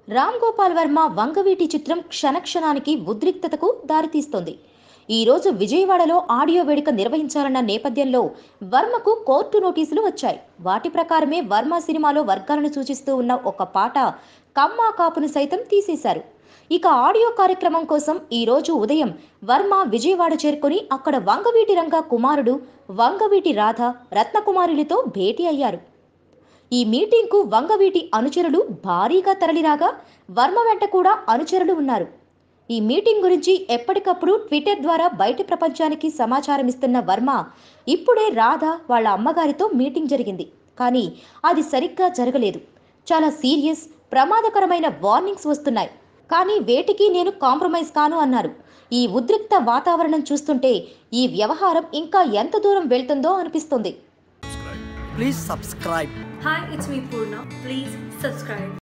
రామ్ గోపాల్ వర్మ వంగవీటి చిత్రం క్షణక్షణానికి ఉద్రిక్తతకు దారితీస్తోంది ఈ రోజు విజయవాడలో ఆడియో వేడుక నిర్వహించాలన్న నేపథ్యంలో వర్మకు కోర్టు నోటీసులు వచ్చాయి వాటి ప్రకారమే వర్మ సినిమాలో వర్గాలను సూచిస్తూ ఉన్న ఒక పాట కమ్మా కాపును సైతం తీసేశారు ఇక ఆడియో కార్యక్రమం కోసం ఈ రోజు ఉదయం వర్మ విజయవాడ చేరుకొని అక్కడ వంగవీటి రంగ కుమారుడు వంగవీటి రాధ రత్నకుమారులతో భేటీ అయ్యారు ఈ మీటింగ్కు వంగవీటి అనుచరులు భారీగా తరలిరాగా వర్మ వెంట కూడా అనుచరులు ఉన్నారు ఈ మీటింగ్ గురించి ఎప్పటికప్పుడు ట్విట్టర్ ద్వారా బయటి ప్రపంచానికి సమాచారం ఇస్తున్న వర్మ ఇప్పుడే రాధ వాళ్ళ అమ్మగారితో మీటింగ్ జరిగింది కానీ అది సరిగ్గా జరగలేదు చాలా సీరియస్ ప్రమాదకరమైన వార్నింగ్స్ వస్తున్నాయి కానీ వేటికి నేను కాంప్రమైజ్ కాను అన్నారు ఈ ఉద్రిక్త వాతావరణం చూస్తుంటే ఈ వ్యవహారం ఇంకా ఎంత దూరం వెళ్తుందో అనిపిస్తుంది Please subscribe. Hi, it's me Purna. Please subscribe.